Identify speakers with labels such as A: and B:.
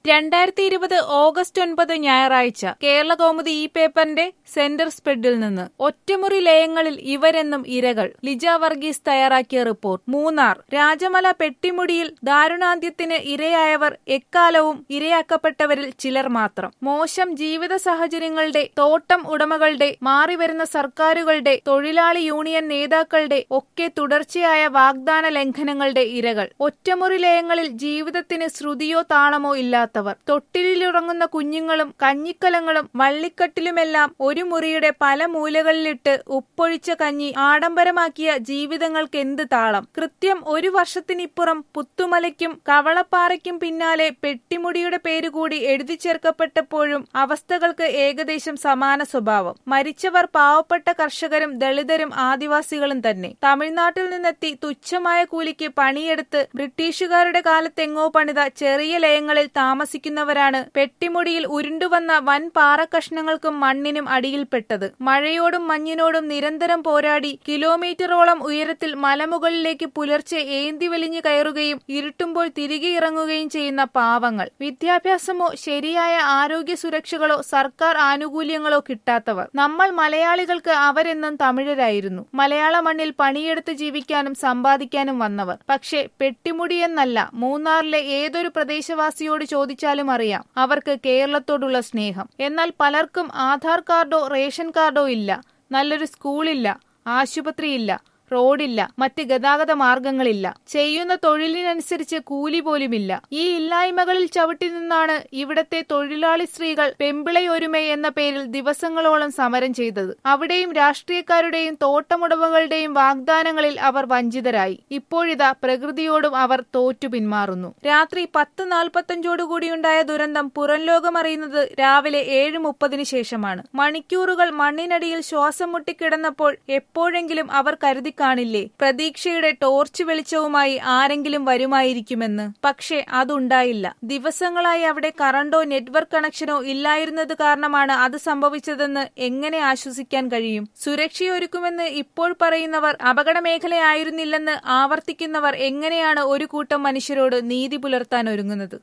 A: രണ്ടായിരത്തി ഇരുപത് ഓഗസ്റ്റ് ഒൻപത് ഞായറാഴ്ച കേരള കൗമുദി ഈ പേപ്പറിന്റെ സെന്റർ സ്പ്രെഡിൽ നിന്ന് ഒറ്റമുറി ലയങ്ങളിൽ ഇവരെന്നും ഇരകൾ ലിജ വർഗീസ് തയ്യാറാക്കിയ റിപ്പോർട്ട് മൂന്നാർ രാജമല പെട്ടിമുടിയിൽ ദാരുണാന്ത്യത്തിന് ഇരയായവർ എക്കാലവും ഇരയാക്കപ്പെട്ടവരിൽ ചിലർ മാത്രം മോശം ജീവിത സാഹചര്യങ്ങളുടെ തോട്ടം ഉടമകളുടെ മാറിവരുന്ന സർക്കാരുകളുടെ തൊഴിലാളി യൂണിയൻ നേതാക്കളുടെ ഒക്കെ തുടർച്ചയായ വാഗ്ദാന ലംഘനങ്ങളുടെ ഇരകൾ ഒറ്റമുറി ലയങ്ങളിൽ ജീവിതത്തിന് ശ്രുതിയോ താളമോ ഇല്ലാത്തവർ തൊട്ടിലിലുറങ്ങുന്ന കുഞ്ഞുങ്ങളും കഞ്ഞിക്കലങ്ങളും വള്ളിക്കട്ടിലുമെല്ലാം ഒരു മുറിയുടെ പല മൂലകളിലിട്ട് ഉപ്പൊഴിച്ച കഞ്ഞി ആഡംബരമാക്കിയ ജീവിതങ്ങൾക്ക് എന്ത് താളം കൃത്യം ഒരു വർഷത്തിനിപ്പുറം പുത്തുമലയ്ക്കും കവളപ്പാറയ്ക്കും പിന്നാലെ പെട്ടിമുടിയുടെ പേരുകൂടി എഴുതി ചേർക്കപ്പെട്ടപ്പോഴും അവസ്ഥകൾക്ക് ഏകദേശം സമാന സ്വഭാവം മരിച്ചവർ പാവപ്പെട്ട കർഷകരും ദളിതരും ആദിവാസികളും തന്നെ തമിഴ്നാട്ടിൽ നിന്നെത്തി തുച്ഛമായ കൂലിക്ക് പണിയെടുത്ത് ബ്രിട്ടീഷുകാരുടെ കാലത്തെങ്ങോ പണിത ചെറിയ ലയങ്ങളിൽ താമസിക്കുന്നവരാണ് പെട്ടിമുടിയിൽ ഉരുണ്ടുവന്ന വൻ പാറക്കഷ്ണങ്ങൾക്കും മണ്ണിനും അടിയിൽപ്പെട്ടത് മഴയോടും മഞ്ഞിനോടും നിരന്തരം പോരാടി കിലോമീറ്ററോളം ഉയരത്തിൽ മലമുകളിലേക്ക് പുലർച്ചെ ഏന്തി വലിഞ്ഞു കയറുകയും ഇരുട്ടുമ്പോൾ തിരികെ ഇറങ്ങുകയും ചെയ്യുന്ന പാവങ്ങൾ വിദ്യാഭ്യാസമോ ശരിയായ ആരോഗ്യ സുരക്ഷകളോ സർക്കാർ ആനുകൂല്യങ്ങളോ കിട്ടാത്തവർ നമ്മൾ മലയാളികൾക്ക് അവരെന്നും തമിഴരായിരുന്നു മലയാള മണ്ണിൽ പണിയെടുത്ത് ജീവിക്കാനും സമ്പാദിക്കാനും വന്നവർ പക്ഷേ പെട്ടിമുടിയെന്നല്ല മൂന്നാറിലെ ഏതൊരു പ്രദേശവാസിയോട് ചോദിച്ചാലും അറിയാം അവർക്ക് കേരളത്തോടുള്ള സ്നേഹം എന്നാൽ പലർക്കും ആധാർ കാർഡോ റേഷൻ കാർഡോ ഇല്ല നല്ലൊരു സ്കൂളില്ല ആശുപത്രിയില്ല റോഡില്ല മറ്റ് ഗതാഗത മാർഗങ്ങളില്ല ചെയ്യുന്ന തൊഴിലിനനുസരിച്ച് കൂലി പോലുമില്ല ഈ ഇല്ലായ്മകളിൽ ചവിട്ടി നിന്നാണ് ഇവിടത്തെ തൊഴിലാളി സ്ത്രീകൾ പെമ്പിളയൊരുമ എന്ന പേരിൽ ദിവസങ്ങളോളം സമരം ചെയ്തത് അവിടെയും രാഷ്ട്രീയക്കാരുടെയും തോട്ടമുടമകളുടെയും വാഗ്ദാനങ്ങളിൽ അവർ വഞ്ചിതരായി ഇപ്പോഴിതാ പ്രകൃതിയോടും അവർ തോറ്റു പിന്മാറുന്നു രാത്രി പത്ത് നാൽപ്പത്തഞ്ചോടുകൂടിയുണ്ടായ ദുരന്തം പുറംലോകമറിയുന്നത് രാവിലെ ഏഴ് മുപ്പതിന് ശേഷമാണ് മണിക്കൂറുകൾ മണ്ണിനടിയിൽ ശ്വാസം മുട്ടിക്കിടന്നപ്പോൾ എപ്പോഴെങ്കിലും അവർ കരുതി കാണില്ലേ പ്രതീക്ഷയുടെ ടോർച്ച് വെളിച്ചവുമായി ആരെങ്കിലും വരുമായിരിക്കുമെന്ന് പക്ഷേ അതുണ്ടായില്ല ദിവസങ്ങളായി അവിടെ കറണ്ടോ നെറ്റ്വർക്ക് കണക്ഷനോ ഇല്ലായിരുന്നത് കാരണമാണ് അത് സംഭവിച്ചതെന്ന് എങ്ങനെ ആശ്വസിക്കാൻ കഴിയും സുരക്ഷയൊരുക്കുമെന്ന് ഇപ്പോൾ പറയുന്നവർ അപകട മേഖലയായിരുന്നില്ലെന്ന് ആവർത്തിക്കുന്നവർ എങ്ങനെയാണ് ഒരു കൂട്ടം മനുഷ്യരോട് നീതി പുലർത്താൻ ഒരുങ്ങുന്നത്